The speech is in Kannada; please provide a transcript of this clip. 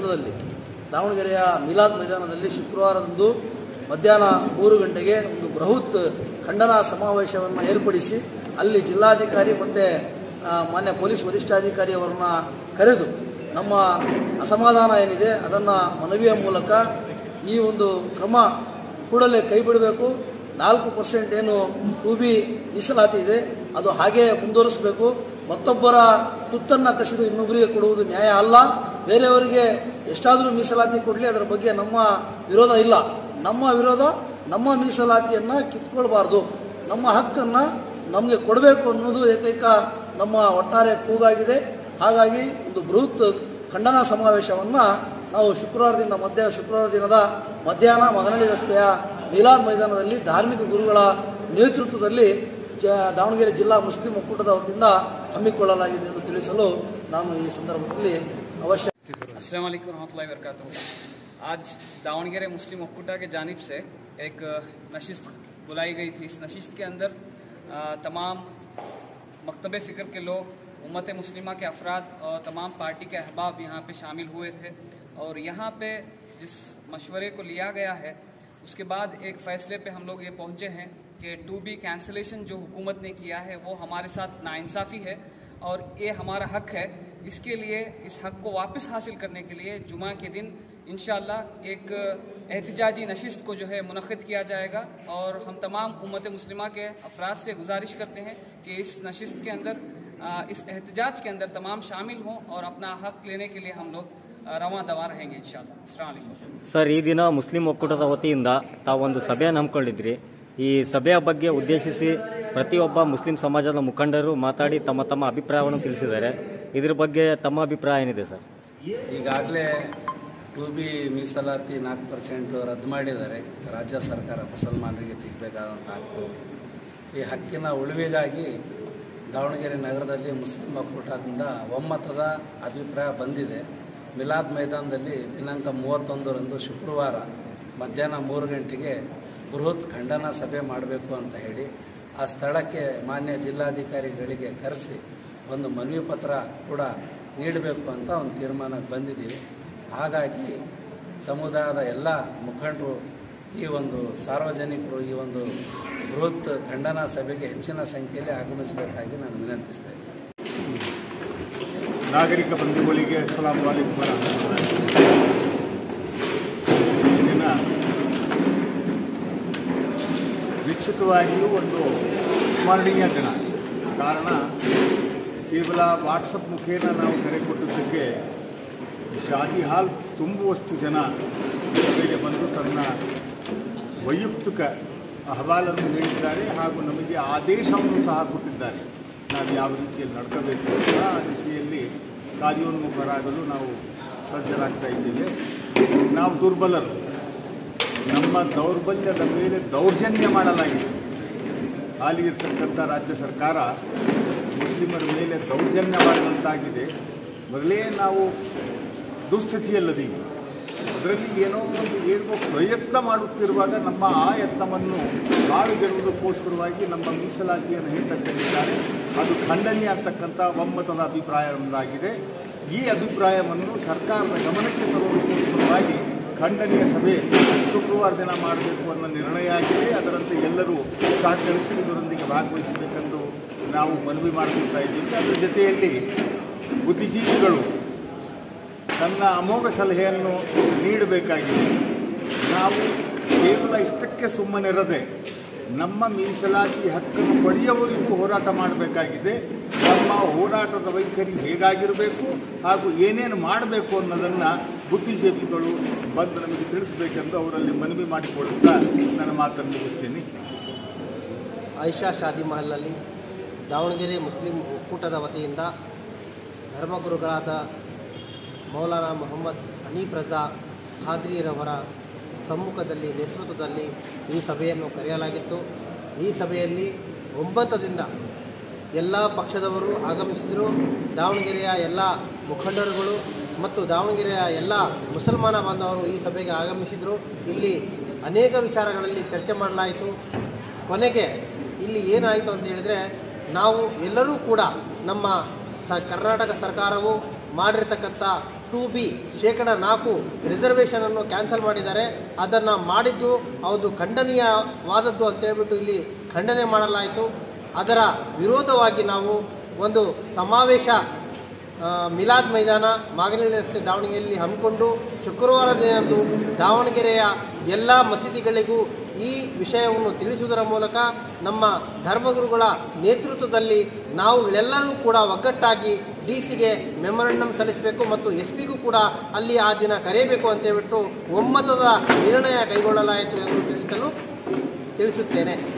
ನೇತೃತ್ವದಲ್ಲಿ ದಾವಣಗೆರೆಯ ಮಿಲಾದ್ ಮೈದಾನದಲ್ಲಿ ಶುಕ್ರವಾರದಂದು ಮಧ್ಯಾಹ್ನ ಮೂರು ಗಂಟೆಗೆ ಒಂದು ಬೃಹತ್ ಖಂಡನಾ ಸಮಾವೇಶವನ್ನು ಏರ್ಪಡಿಸಿ ಅಲ್ಲಿ ಜಿಲ್ಲಾಧಿಕಾರಿ ಮತ್ತು ಮಾನ್ಯ ಪೊಲೀಸ್ ವರಿಷ್ಠಾಧಿಕಾರಿ ಅವರನ್ನ ಕರೆದು ನಮ್ಮ ಅಸಮಾಧಾನ ಏನಿದೆ ಅದನ್ನು ಮನವಿಯ ಮೂಲಕ ಈ ಒಂದು ಕ್ರಮ ಕೂಡಲೇ ಕೈ ಬಿಡಬೇಕು ನಾಲ್ಕು ಪರ್ಸೆಂಟ್ ಏನು ಟು ಬಿ ಮೀಸಲಾತಿ ಇದೆ ಅದು ಹಾಗೆ ಮುಂದುವರಿಸಬೇಕು ಮತ್ತೊಬ್ಬರ ತುತ್ತನ್ನು ಕಸಿದು ಇನ್ನೊಬ್ಬರಿಗೆ ಕೊಡುವುದು ನ್ಯಾಯ ಅಲ್ಲ ಬೇರೆಯವರಿಗೆ ಎಷ್ಟಾದರೂ ಮೀಸಲಾತಿ ಕೊಡಲಿ ಅದರ ಬಗ್ಗೆ ನಮ್ಮ ವಿರೋಧ ಇಲ್ಲ ನಮ್ಮ ವಿರೋಧ ನಮ್ಮ ಮೀಸಲಾತಿಯನ್ನು ಕಿತ್ಕೊಳ್ಬಾರ್ದು ನಮ್ಮ ಹಕ್ಕನ್ನು ನಮಗೆ ಕೊಡಬೇಕು ಅನ್ನೋದು ಏಕೈಕ ನಮ್ಮ ಒಟ್ಟಾರೆ ಕೂಗಾಗಿದೆ ಹಾಗಾಗಿ ಒಂದು ಬೃಹತ್ ಖಂಡನಾ ಸಮಾವೇಶವನ್ನು ನಾವು ಶುಕ್ರವಾರದಿಂದ ಮಧ್ಯ ಶುಕ್ರವಾರ ದಿನದ ಮಧ್ಯಾಹ್ನ ಮಗನಹಳ್ಳಿ ರಸ್ತೆಯ ಮೀಲಾದ್ ಮೈದಾನದಲ್ಲಿ ಧಾರ್ಮಿಕ ಗುರುಗಳ ನೇತೃತ್ವದಲ್ಲಿ ಜ ದಾವಣಗೆರೆ ಜಿಲ್ಲಾ ಮುಸ್ಲಿಂ ಒಕ್ಕೂಟದ ವತಿಯಿಂದ ಹಮ್ಮಿಕೊಳ್ಳಲಾಗಿದೆ ಎಂದು ತಿಳಿಸಲು ನಾನು ಈ ಸಂದರ್ಭದಲ್ಲಿ ಅವಶ್ಯ अस्सलाम वालेकुम रहमतुल्लाहि वरकatuh आज दावणगेरे मुस्लिम ओक्कुटा के जानिब से एक नशिस्त बुलाई गई थी इस नशिस्त के अंदर अ, तमाम मकतब फ़िक्र के लोग उम्मत मुस्लिमा के अफराद और तमाम पार्टी के अहबाब यहाँ पे शामिल हुए थे और यहाँ पे जिस मशवरे को लिया गया है उसके बाद एक फ़ैसले पे हम लोग ये पहुँचे हैं कि टू बी कैंसलेशन जो हुकूमत ने किया है वो हमारे साथ नाइंसाफ़ी है और ये हमारा हक है इसके लिए इस हक को वापस हासिल करने के लिए जुमा के दिन इन एक एहतजाजी नशिस्त को जो है मुनद किया जाएगा और हम तमाम उम्मत मुस्लिमा के अफराद से गुजारिश करते हैं कि इस नशिस्त के अंदर आ, इस एहतजाज के अंदर तमाम शामिल हों और अपना हक लेने के लिए हम लोग आ, रवां दवा रहेंगे इन शाला ಸರ್ ಈ ದಿನ ಮುಸ್ಲಿಂ ಒಕ್ಕೂಟದ ವತಿಯಿಂದ ತಾವೊಂದು ಸಭೆಯನ್ನು ಹಮ್ಮಿಕೊಂಡಿದ್ರಿ ಈ ಸಭೆಯ ಬಗ್ಗೆ ಉದ್ದೇಶಿಸಿ ಪ್ರತಿಯೊಬ್ಬ ಮುಸ್ಲಿಂ ಸಮಾಜದ ಮುಖಂಡರು ಮಾತಾಡಿ ತಮ್ಮ ತಮ್ಮ ಅಭಿಪ್ರಾಯವನ್ನು ತಿಳಿಸಿದ್ದಾರೆ ಇದ್ರ ಬಗ್ಗೆ ತಮ್ಮ ಅಭಿಪ್ರಾಯ ಏನಿದೆ ಸರ್ ಈಗಾಗಲೇ ಟು ಬಿ ಮೀಸಲಾತಿ ನಾಲ್ಕು ಪರ್ಸೆಂಟು ರದ್ದು ಮಾಡಿದ್ದಾರೆ ರಾಜ್ಯ ಸರ್ಕಾರ ಮುಸಲ್ಮಾನರಿಗೆ ಸಿಗಬೇಕಾದಂಥ ಹಕ್ಕು ಈ ಹಕ್ಕಿನ ಉಳಿವಿಗಾಗಿ ದಾವಣಗೆರೆ ನಗರದಲ್ಲಿ ಮುಸ್ಲಿಂ ಒಕ್ಕೂಟದಿಂದ ಒಮ್ಮತದ ಅಭಿಪ್ರಾಯ ಬಂದಿದೆ ಮಿಲಾದ್ ಮೈದಾನದಲ್ಲಿ ದಿನಾಂಕ ಮೂವತ್ತೊಂದರಂದು ಶುಕ್ರವಾರ ಮಧ್ಯಾಹ್ನ ಮೂರು ಗಂಟೆಗೆ ಬೃಹತ್ ಖಂಡನ ಸಭೆ ಮಾಡಬೇಕು ಅಂತ ಹೇಳಿ ಆ ಸ್ಥಳಕ್ಕೆ ಮಾನ್ಯ ಜಿಲ್ಲಾಧಿಕಾರಿಗಳಿಗೆ ಕರೆಸಿ ಒಂದು ಮನವಿ ಪತ್ರ ಕೂಡ ನೀಡಬೇಕು ಅಂತ ಒಂದು ತೀರ್ಮಾನಕ್ಕೆ ಬಂದಿದ್ದೀವಿ ಹಾಗಾಗಿ ಸಮುದಾಯದ ಎಲ್ಲ ಮುಖಂಡರು ಈ ಒಂದು ಸಾರ್ವಜನಿಕರು ಈ ಒಂದು ಬೃಹತ್ ಖಂಡನಾ ಸಭೆಗೆ ಹೆಚ್ಚಿನ ಸಂಖ್ಯೆಯಲ್ಲಿ ಆಗಮಿಸಬೇಕಾಗಿ ನಾನು ವಿನಂತಿಸ್ತೇನೆ ನಾಗರಿಕ ಬಂಧುಗಳಿಗೆ ಅಸ್ಸಲಾಂ ವಾಲೇಕುಮ್ ಈ ದಿನ ನಿಶ್ಚಿತವಾಗಿಯೂ ಒಂದು ಸ್ಮರಣೀಯ ದಿನ ಕಾರಣ ಕೇವಲ ವಾಟ್ಸಪ್ ಮುಖೇನ ನಾವು ಕರೆ ಕೊಟ್ಟಿದ್ದಕ್ಕೆ ಶಾದಿ ಹಾಲ್ ತುಂಬುವಷ್ಟು ಜನ ಸಭೆಗೆ ಬಂದು ತನ್ನ ವೈಯಕ್ತಿಕ ಅಹವಾಲನ್ನು ಹೇಳಿದ್ದಾರೆ ಹಾಗೂ ನಮಗೆ ಆದೇಶವನ್ನು ಸಹ ಕೊಟ್ಟಿದ್ದಾರೆ ನಾವು ಯಾವ ರೀತಿಯಲ್ಲಿ ನಡ್ಕೋಬೇಕು ಅಂತ ಆ ದಿಶೆಯಲ್ಲಿ ಕಾರ್ಯೋನ್ಮುಖರಾಗಲು ನಾವು ಸಜ್ಜರಾಗ್ತಾ ಇದ್ದೇವೆ ನಾವು ದುರ್ಬಲರು ನಮ್ಮ ದೌರ್ಬಲ್ಯದ ಮೇಲೆ ದೌರ್ಜನ್ಯ ಮಾಡಲಾಗಿದೆ ಹಾಲಿಗಿರ್ತಕ್ಕಂಥ ರಾಜ್ಯ ಸರ್ಕಾರ ಮುಸ್ಲಿಮರ ಮೇಲೆ ದೌರ್ಜನ್ಯ ಮಾಡಿದಂತಾಗಿದೆ ಮೊದಲೇ ನಾವು ದುಸ್ಥಿತಿಯಲ್ಲದೀವಿ ಅದರಲ್ಲಿ ಏನೋ ಒಂದು ಏನೋ ಪ್ರಯತ್ನ ಮಾಡುತ್ತಿರುವಾಗ ನಮ್ಮ ಆ ಯತ್ನವನ್ನು ಹಾಳುಗೆಡುವುದಕ್ಕೋಸ್ಕರವಾಗಿ ನಮ್ಮ ಮೀಸಲಾತಿಯನ್ನು ಹೇಳ್ತಕ್ಕಂತಿದ್ದಾರೆ ಅದು ಖಂಡನೀಯ ಅಂತಕ್ಕಂಥ ಒಮ್ಮತದ ಅಭಿಪ್ರಾಯ ನಮ್ಮದಾಗಿದೆ ಈ ಅಭಿಪ್ರಾಯವನ್ನು ಸರ್ಕಾರದ ಗಮನಕ್ಕೆ ತರುವುದಕ್ಕೋಸ್ಕರವಾಗಿ ಖಂಡನೀಯ ಸಭೆ ಶುಕ್ರವಾರ ದಿನ ಮಾಡಬೇಕು ಅನ್ನೋ ನಿರ್ಣಯ ಆಗಿದೆ ಅದರಂತೆ ಎಲ್ಲರೂ ಸಹಕರಿಸಿ ಇದರೊಂದಿಗೆ ಭಾಗವಹಿಸಬೇಕೆಂದು ನಾವು ಮನವಿ ಮಾಡಿಕೊಳ್ತಾ ಇದ್ದೀವಿ ಅದರ ಜೊತೆಯಲ್ಲಿ ಬುದ್ಧಿಜೀವಿಗಳು ತನ್ನ ಅಮೋಘ ಸಲಹೆಯನ್ನು ನೀಡಬೇಕಾಗಿದೆ ನಾವು ಕೇವಲ ಇಷ್ಟಕ್ಕೆ ಸುಮ್ಮನಿರದೆ ನಮ್ಮ ಮೀಸಲಾತಿ ಹಕ್ಕನ್ನು ಪಡೆಯುವವರೆಗೂ ಹೋರಾಟ ಮಾಡಬೇಕಾಗಿದೆ ನಮ್ಮ ಹೋರಾಟದ ವೈಖರಿ ಹೇಗಾಗಿರಬೇಕು ಹಾಗೂ ಏನೇನು ಮಾಡಬೇಕು ಅನ್ನೋದನ್ನು ಬುದ್ಧಿಜೀವಿಗಳು ಬಂದು ನಮಗೆ ತಿಳಿಸಬೇಕೆಂದು ಅವರಲ್ಲಿ ಮನವಿ ಮಾಡಿಕೊಳ್ಳುತ್ತಾ ನನ್ನ ಮಾತನ್ನು ಮುಗಿಸ್ತೀನಿ ಆಯಿಷಾ ಶಾದಿ ಮಹಲ್ನಲ್ಲಿ ದಾವಣಗೆರೆ ಮುಸ್ಲಿಂ ಒಕ್ಕೂಟದ ವತಿಯಿಂದ ಧರ್ಮಗುರುಗಳಾದ ಮೌಲಾನಾ ಮೊಹಮ್ಮದ್ ಹನೀಫ್ ರಜಾ ಖಾದ್ರಿರವರ ಸಮ್ಮುಖದಲ್ಲಿ ನೇತೃತ್ವದಲ್ಲಿ ಈ ಸಭೆಯನ್ನು ಕರೆಯಲಾಗಿತ್ತು ಈ ಸಭೆಯಲ್ಲಿ ಒಂಬತ್ತದಿಂದ ಎಲ್ಲ ಪಕ್ಷದವರು ಆಗಮಿಸಿದರು ದಾವಣಗೆರೆಯ ಎಲ್ಲ ಮುಖಂಡರುಗಳು ಮತ್ತು ದಾವಣಗೆರೆಯ ಎಲ್ಲ ಮುಸಲ್ಮಾನ ಬಾಂಧವರು ಈ ಸಭೆಗೆ ಆಗಮಿಸಿದರು ಇಲ್ಲಿ ಅನೇಕ ವಿಚಾರಗಳಲ್ಲಿ ಚರ್ಚೆ ಮಾಡಲಾಯಿತು ಕೊನೆಗೆ ಇಲ್ಲಿ ಏನಾಯಿತು ಅಂತ ಹೇಳಿದರೆ ನಾವು ಎಲ್ಲರೂ ಕೂಡ ನಮ್ಮ ಸ ಕರ್ನಾಟಕ ಸರ್ಕಾರವು ಮಾಡಿರ್ತಕ್ಕಂಥ ಟು ಬಿ ಶೇಕಡ ನಾಲ್ಕು ರಿಸರ್ವೇಷನ್ ಅನ್ನು ಕ್ಯಾನ್ಸಲ್ ಮಾಡಿದ್ದಾರೆ ಅದನ್ನು ಮಾಡಿದ್ದು ಅದು ಖಂಡನೀಯವಾದದ್ದು ಅಂತ ಹೇಳ್ಬಿಟ್ಟು ಇಲ್ಲಿ ಖಂಡನೆ ಮಾಡಲಾಯಿತು ಅದರ ವಿರೋಧವಾಗಿ ನಾವು ಒಂದು ಸಮಾವೇಶ ಆ, ಮಿಲಾದ್ ಮೈದಾನ ಮಾಗನಹಳ್ಳಿ ರಸ್ತೆ ದಾವಣಗೆರೆಯಲ್ಲಿ ಹಮ್ಮಿಕೊಂಡು ಶುಕ್ರವಾರದಂದು ದಾವಣಗೆರೆಯ ಎಲ್ಲ ಮಸೀದಿಗಳಿಗೂ ಈ ವಿಷಯವನ್ನು ತಿಳಿಸುವುದರ ಮೂಲಕ ನಮ್ಮ ಧರ್ಮಗುರುಗಳ ನೇತೃತ್ವದಲ್ಲಿ ನಾವು ಎಲ್ಲರೂ ಕೂಡ ಒಗ್ಗಟ್ಟಾಗಿ ಡಿ ಸಿಗೆ ಮೆಮೊರಂಡಮ್ ಸಲ್ಲಿಸಬೇಕು ಮತ್ತು ಎಸ್ ಪಿಗೂ ಕೂಡ ಅಲ್ಲಿ ಆ ದಿನ ಕರೆಯಬೇಕು ಅಂತ ಹೇಳ್ಬಿಟ್ಟು ಒಮ್ಮತದ ನಿರ್ಣಯ ಕೈಗೊಳ್ಳಲಾಯಿತು ಎಂದು ತಿಳಿಸಲು ತಿಳಿಸುತ್ತೇನೆ